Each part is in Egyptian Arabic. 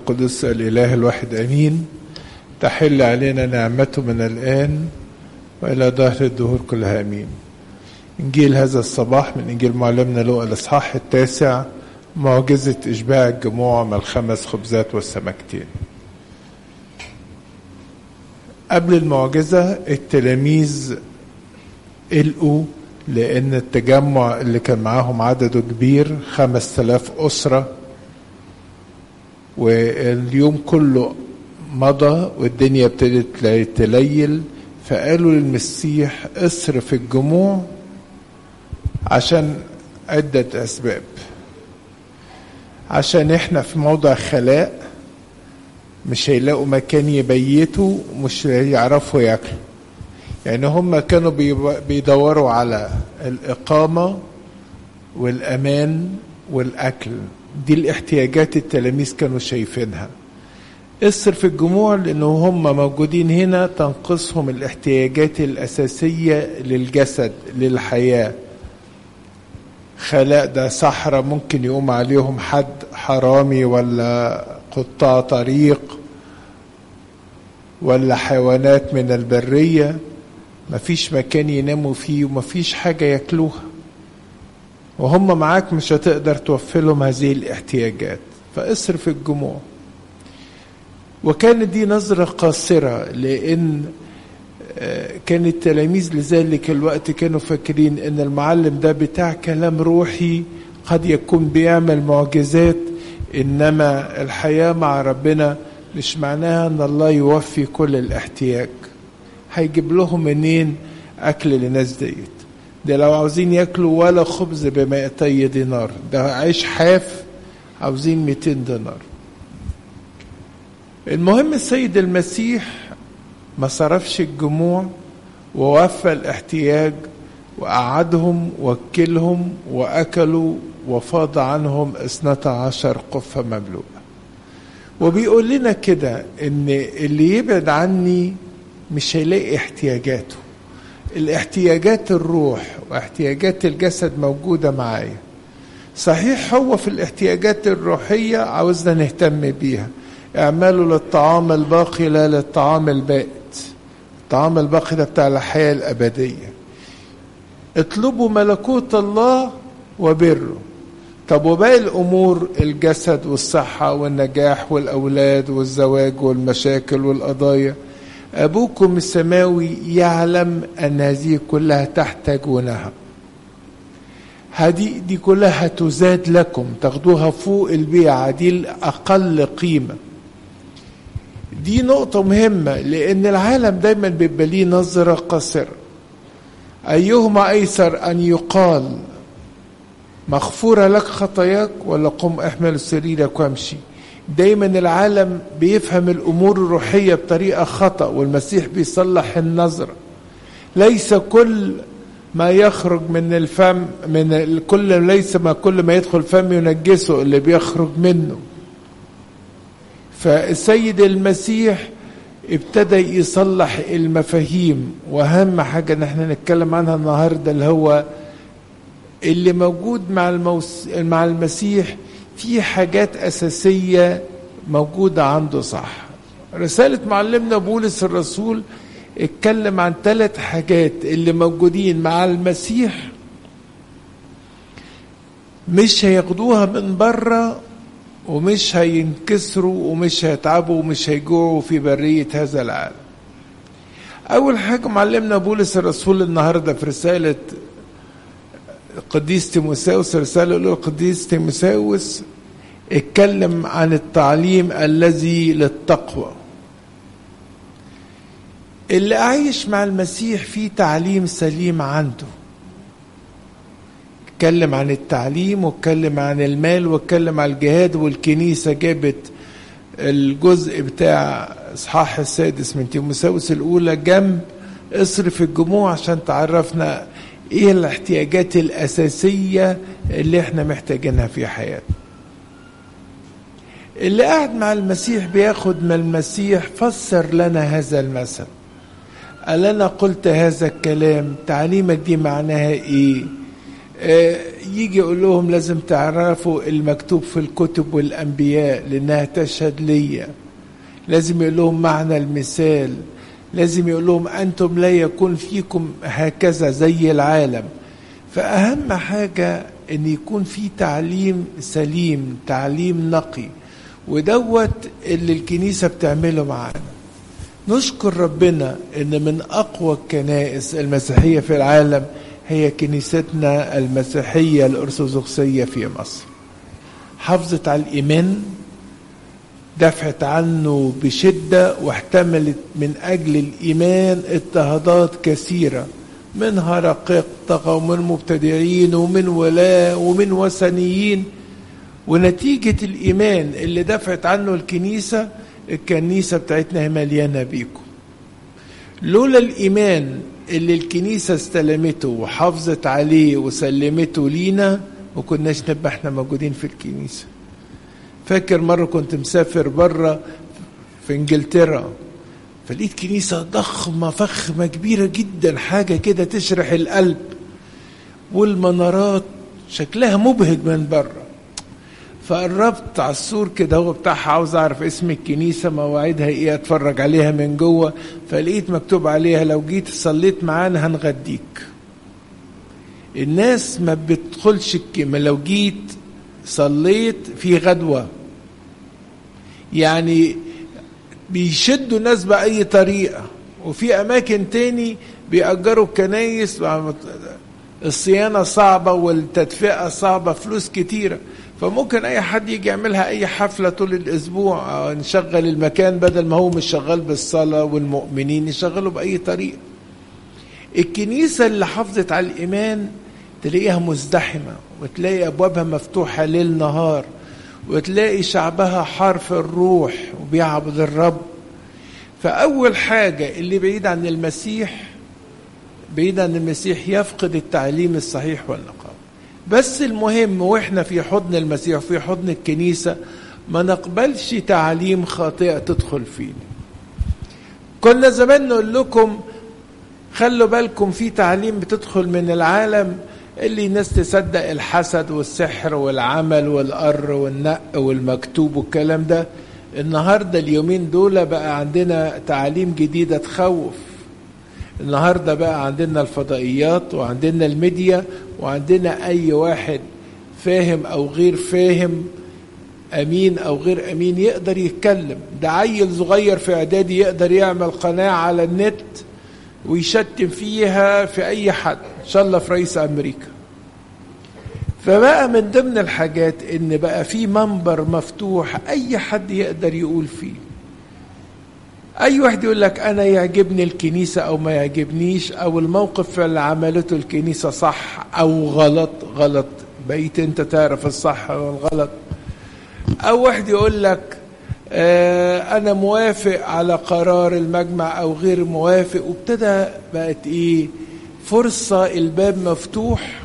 القدس الإله الواحد أمين تحل علينا نعمته من الآن وإلى دهر الدهور كلها أمين إنجيل هذا الصباح من إنجيل معلمنا لوقا الإصحاح التاسع معجزة إشباع الجموع من الخمس خبزات والسمكتين قبل المعجزة التلاميذ قلقوا لأن التجمع اللي كان معاهم عدده كبير خمس تلاف أسرة واليوم كله مضى والدنيا ابتدت تليل فقالوا للمسيح اصرف الجموع عشان عدة أسباب عشان احنا في موضع خلاء مش هيلاقوا مكان يبيتوا مش هيعرفوا ياكلوا يعني هم كانوا بيدوروا على الإقامة والأمان والأكل دي الاحتياجات التلاميذ كانوا شايفينها اصرف الجموع لأنه هم موجودين هنا تنقصهم الاحتياجات الأساسية للجسد للحياة خلاء ده صحراء ممكن يقوم عليهم حد حرامي ولا قطاع طريق ولا حيوانات من البرية مفيش مكان يناموا فيه ومفيش حاجة ياكلوها وهم معاك مش هتقدر توفر لهم هذه الاحتياجات فاصرف الجموع وكانت دي نظرة قاصرة لأن كان التلاميذ لذلك الوقت كانوا فاكرين ان المعلم ده بتاع كلام روحي قد يكون بيعمل معجزات انما الحياة مع ربنا مش معناها ان الله يوفي كل الاحتياج هيجيب لهم منين اكل للناس ديت ده لو عاوزين ياكلوا ولا خبز بمائتي دينار ده عيش حاف عاوزين 200 دينار المهم السيد المسيح ما صرفش الجموع ووفى الاحتياج وقعدهم وكلهم وأكلوا وفاض عنهم اثنتا عشر قفة مملوءة وبيقول لنا كده ان اللي يبعد عني مش هيلاقي احتياجاته الاحتياجات الروح واحتياجات الجسد موجودة معايا صحيح هو في الاحتياجات الروحية عاوزنا نهتم بيها اعملوا للطعام الباقي لا للطعام البائت الطعام الباقي ده بتاع الحياة الأبدية اطلبوا ملكوت الله وبره طب وباقي الأمور الجسد والصحة والنجاح والأولاد والزواج والمشاكل والقضايا أبوكم السماوي يعلم أن هذه كلها تحتاجونها هذه دي كلها تزاد لكم تاخدوها فوق البيعة دي الأقل قيمة دي نقطة مهمة لأن العالم دايما بيبقى ليه نظرة قصيرة أيهما أيسر أن يقال مغفورة لك خطاياك ولا قم احمل سريرك وامشي دايما العالم بيفهم الأمور الروحية بطريقة خطأ والمسيح بيصلح النظرة ليس كل ما يخرج من الفم من كل ليس ما كل ما يدخل فم ينجسه اللي بيخرج منه فالسيد المسيح ابتدى يصلح المفاهيم واهم حاجه ان احنا نتكلم عنها النهارده اللي هو اللي موجود مع الموس... مع المسيح في حاجات اساسيه موجوده عنده صح رساله معلمنا بولس الرسول اتكلم عن ثلاث حاجات اللي موجودين مع المسيح مش هياخدوها من بره ومش هينكسروا ومش هيتعبوا ومش هيجوعوا في برية هذا العالم أول حاجة معلمنا بولس الرسول النهاردة في رسالة قديس تيموساوس رسالة الأولى قديس تيموساوس اتكلم عن التعليم الذي للتقوى اللي عايش مع المسيح في تعليم سليم عنده اتكلم عن التعليم واتكلم عن المال واتكلم عن الجهاد والكنيسة جابت الجزء بتاع اصحاح السادس من تيموساوس الاولى جنب اصرف الجموع عشان تعرفنا ايه الاحتياجات الاساسية اللي احنا محتاجينها في حياتنا اللي قاعد مع المسيح بياخد من المسيح فسر لنا هذا المثل قال انا قلت هذا الكلام تعليمك دي معناها ايه يجي يقول لهم لازم تعرفوا المكتوب في الكتب والأنبياء لأنها تشهد ليا لازم يقول لهم معنى المثال لازم يقول لهم أنتم لا يكون فيكم هكذا زي العالم فأهم حاجة أن يكون في تعليم سليم تعليم نقي ودوت اللي الكنيسة بتعمله معانا نشكر ربنا ان من اقوى الكنائس المسيحيه في العالم هي كنيستنا المسيحيه الارثوذكسيه في مصر حافظت على الايمان دفعت عنه بشده واحتملت من اجل الايمان اضطهادات كثيره من هرقطة ومن مبتدعين ومن ولاء ومن وثنيين ونتيجة الإيمان اللي دفعت عنه الكنيسة الكنيسة بتاعتنا هي مليانة بيكم لولا الإيمان اللي الكنيسة استلمته وحافظت عليه وسلمته لينا ما كناش نبقى احنا موجودين في الكنيسة فاكر مرة كنت مسافر بره في انجلترا فلقيت كنيسة ضخمة فخمة كبيرة جدا حاجة كده تشرح القلب والمنارات شكلها مبهج من بره فقربت على السور كده هو بتاعها عاوز اعرف اسم الكنيسه مواعيدها ايه اتفرج عليها من جوه فلقيت مكتوب عليها لو جيت صليت معانا هنغديك الناس ما بتدخلش الكلمه لو جيت صليت في غدوه يعني بيشدوا الناس باي طريقه وفي اماكن تاني بيأجروا الكنايس الصيانه صعبه والتدفئه صعبه فلوس كتيره فممكن اي حد يجي يعملها اي حفله طول الاسبوع نشغل المكان بدل ما هو مش شغال بالصلاه والمؤمنين يشغله باي طريقه الكنيسه اللي حافظت على الايمان تلاقيها مزدحمه وتلاقي ابوابها مفتوحه ليل نهار وتلاقي شعبها حرف الروح وبيعبد الرب فاول حاجه اللي بعيد عن المسيح بعيد عن المسيح يفقد التعليم الصحيح والنقاء بس المهم واحنا في حضن المسيح في حضن الكنيسة ما نقبلش تعليم خاطئة تدخل فينا كنا زمان نقول لكم خلوا بالكم في تعليم بتدخل من العالم اللي الناس تصدق الحسد والسحر والعمل والقر والنق والمكتوب والكلام ده النهارده اليومين دول بقى عندنا تعاليم جديده تخوف النهارده بقى عندنا الفضائيات وعندنا الميديا وعندنا اي واحد فاهم او غير فاهم امين او غير امين يقدر يتكلم ده عيل صغير في اعدادي يقدر يعمل قناه على النت ويشتم فيها في اي حد ان شاء الله في رئيس امريكا فبقى من ضمن الحاجات ان بقى في منبر مفتوح اي حد يقدر يقول فيه اي واحد يقول لك انا يعجبني الكنيسه او ما يعجبنيش او الموقف اللي عملته الكنيسه صح او غلط غلط بقيت انت تعرف الصح والغلط او واحد يقول لك آه انا موافق على قرار المجمع او غير موافق وابتدى بقت ايه فرصه الباب مفتوح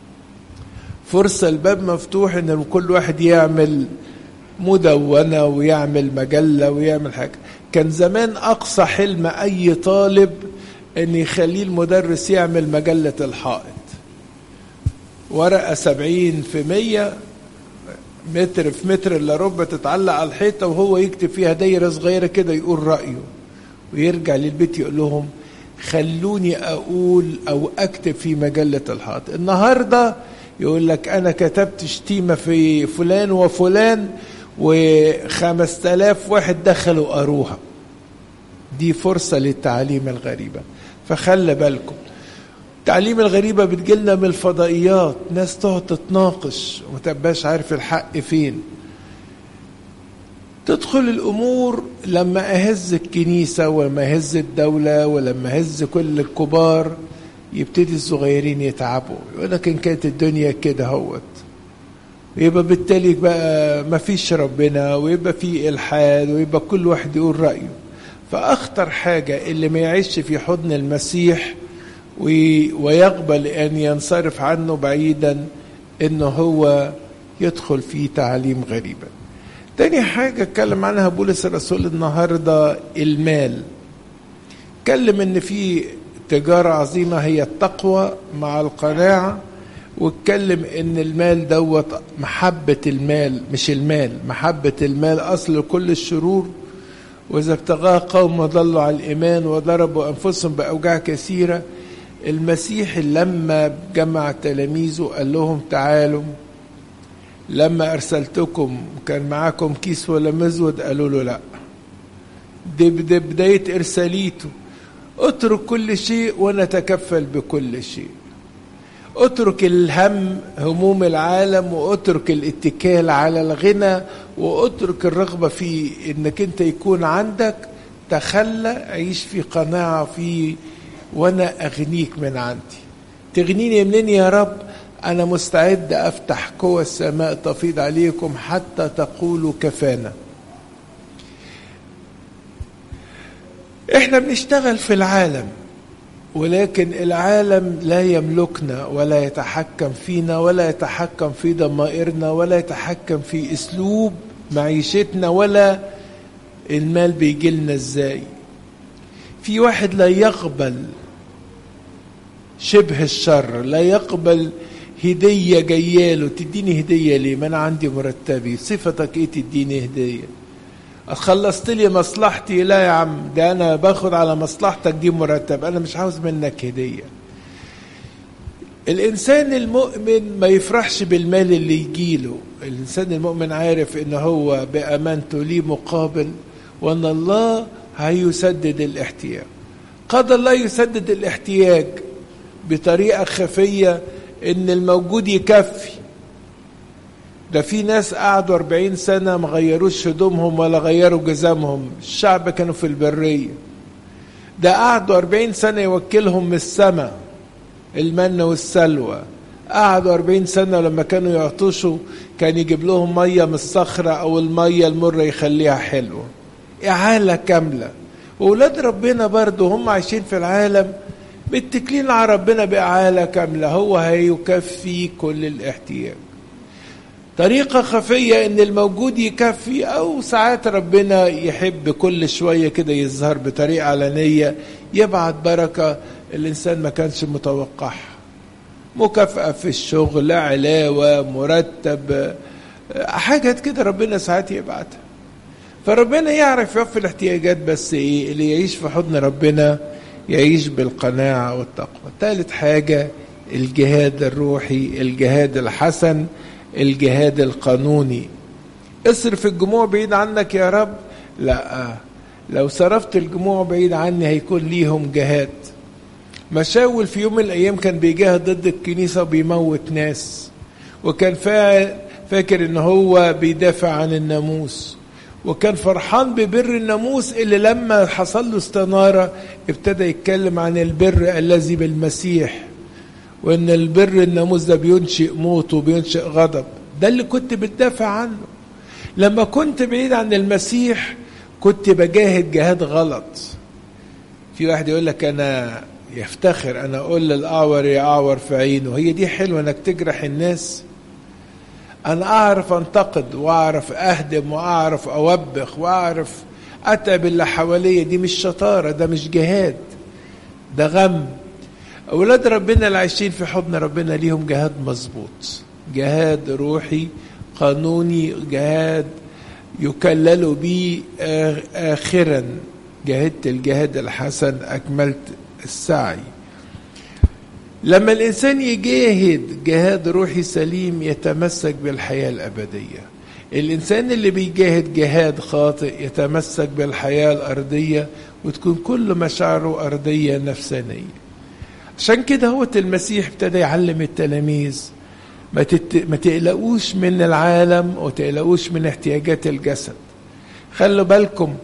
فرصه الباب مفتوح ان كل واحد يعمل مدونه ويعمل مجله ويعمل حاجه كان زمان أقصى حلم أي طالب أن يخليه المدرس يعمل مجلة الحائط ورقة سبعين في مية متر في متر إلا ربع تتعلق على الحيطة وهو يكتب فيها دايرة صغيرة كده يقول رأيه ويرجع للبيت يقول لهم خلوني أقول أو أكتب في مجلة الحائط النهاردة يقول لك أنا كتبت شتيمة في فلان وفلان وخمس تلاف واحد دخلوا قروها دي فرصة للتعاليم الغريبة فخلى بالكم التعليم الغريبة بتجيلنا من الفضائيات ناس تقعد تتناقش ومتبقاش عارف الحق فين تدخل الأمور لما أهز الكنيسة ولما أهز الدولة ولما أهز كل الكبار يبتدي الصغيرين يتعبوا يقول لك إن كانت الدنيا كده هوت ويبقى بالتالي بقى ما فيش ربنا ويبقى في الحاد ويبقى كل واحد يقول رايه فاخطر حاجه اللي ما يعيش في حضن المسيح ويقبل ان ينصرف عنه بعيدا انه هو يدخل في تعاليم غريبه تاني حاجة اتكلم عنها بولس الرسول النهاردة المال اتكلم ان في تجارة عظيمة هي التقوى مع القناعة واتكلم ان المال دوت محبة المال مش المال محبة المال اصل كل الشرور واذا ابتغاه قوم ضلوا على الايمان وضربوا انفسهم باوجاع كثيرة المسيح لما جمع تلاميذه قال لهم تعالوا لما ارسلتكم كان معاكم كيس ولا مزود قالوا له لا دي دي بداية ارساليته اترك كل شيء ونتكفل بكل شيء اترك الهم هموم العالم واترك الاتكال على الغنى واترك الرغبة في انك انت يكون عندك تخلى عيش في قناعة في وانا اغنيك من عندي تغنيني منين يا رب انا مستعد افتح قوى السماء تفيض عليكم حتى تقولوا كفانا احنا بنشتغل في العالم ولكن العالم لا يملكنا ولا يتحكم فينا ولا يتحكم في ضمائرنا ولا يتحكم في اسلوب معيشتنا ولا المال بيجي لنا ازاي في واحد لا يقبل شبه الشر لا يقبل هدية جاية تديني هدية ليه ما أنا عندي مرتبي صفتك إيه تديني هدية خلصت لي مصلحتي لا يا عم ده أنا باخد على مصلحتك دي مرتب أنا مش عاوز منك هدية الإنسان المؤمن ما يفرحش بالمال اللي يجيله الإنسان المؤمن عارف إن هو بأمانته ليه مقابل وأن الله هيسدد الاحتياج قد الله يسدد الاحتياج بطريقة خفية ان الموجود يكفي ده في ناس قعدوا 40 سنة ما غيروش هدومهم ولا غيروا جزامهم الشعب كانوا في البرية ده قعدوا 40 سنة يوكلهم من السماء المن والسلوى قعدوا 40 سنة لما كانوا يعطشوا كان يجيب لهم مية من الصخرة أو المية المرة يخليها حلوة إعالة كاملة وولاد ربنا برضو هم عايشين في العالم متكلين على ربنا بإعالة كاملة هو هيكفي كل الاحتياج طريقة خفية ان الموجود يكفي او ساعات ربنا يحب كل شوية كده يظهر بطريقة علنية يبعت بركة الانسان ما كانش متوقعها مكافأة في الشغل علاوة مرتب حاجات كده ربنا ساعات يبعتها فربنا يعرف يوفي الاحتياجات بس ايه اللي يعيش في حضن ربنا يعيش بالقناعة والتقوى ثالث حاجة الجهاد الروحي الجهاد الحسن الجهاد القانوني اصرف الجموع بعيد عنك يا رب لا لو صرفت الجموع بعيد عني هيكون ليهم جهاد مشاول في يوم من الايام كان بيجاهد ضد الكنيسه وبيموت ناس وكان فاكر ان هو بيدافع عن الناموس وكان فرحان ببر الناموس اللي لما حصل له استنارة ابتدى يتكلم عن البر الذي بالمسيح وان البر الناموس ده بينشئ موت وبينشئ غضب ده اللي كنت بتدافع عنه لما كنت بعيد عن المسيح كنت بجاهد جهاد غلط في واحد يقول لك انا يفتخر انا اقول للاعور يا اعور في عينه هي دي حلوه انك تجرح الناس انا اعرف انتقد واعرف اهدم واعرف اوبخ واعرف اتعب اللي حواليا دي مش شطاره ده مش جهاد ده غم اولاد ربنا اللي عايشين في حضن ربنا ليهم جهاد مظبوط جهاد روحي قانوني جهاد يكللوا به اخرا جاهدت الجهاد الحسن اكملت السعي لما الإنسان يجاهد جهاد روحي سليم يتمسك بالحياة الأبدية الإنسان اللي بيجاهد جهاد خاطئ يتمسك بالحياة الأرضية وتكون كل مشاعره أرضية نفسانية عشان كده هو المسيح ابتدى يعلم التلاميذ ما, تت... ما تقلقوش من العالم وتقلقوش من احتياجات الجسد خلوا بالكم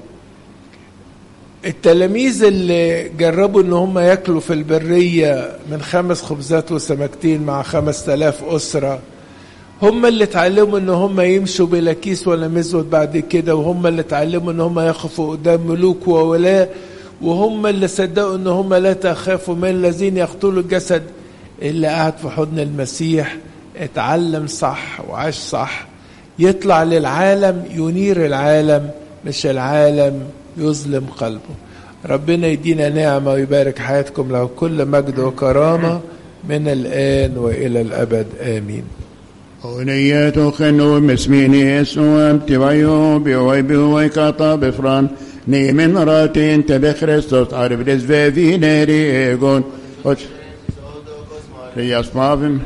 التلاميذ اللي جربوا ان هم ياكلوا في البرية من خمس خبزات وسمكتين مع خمس تلاف أسرة هم اللي اتعلموا ان هم يمشوا بلا كيس ولا مزود بعد كده وهم اللي اتعلموا ان هم يقفوا قدام ملوك وولاة وهم اللي صدقوا ان هم لا تخافوا من الذين يقتلوا الجسد اللي قاعد في حضن المسيح اتعلم صح وعاش صح يطلع للعالم ينير العالم مش العالم يظلم قلبه ربنا يدينا نعمة ويبارك حياتكم له كل مجد وكرامة من الآن وإلى الأبد آمين Oniyatu khenu mismini esum tivayu biwai biwai kata bifran ni min ratin tebe Christus arv desve vineri egon och Rias mavim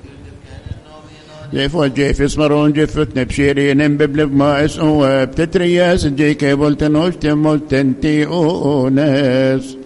جيف جيف اسمرون جفت نبشيرين ببلب ما اسو بتترياس جي كيبل تنوش تمول تنتي اونس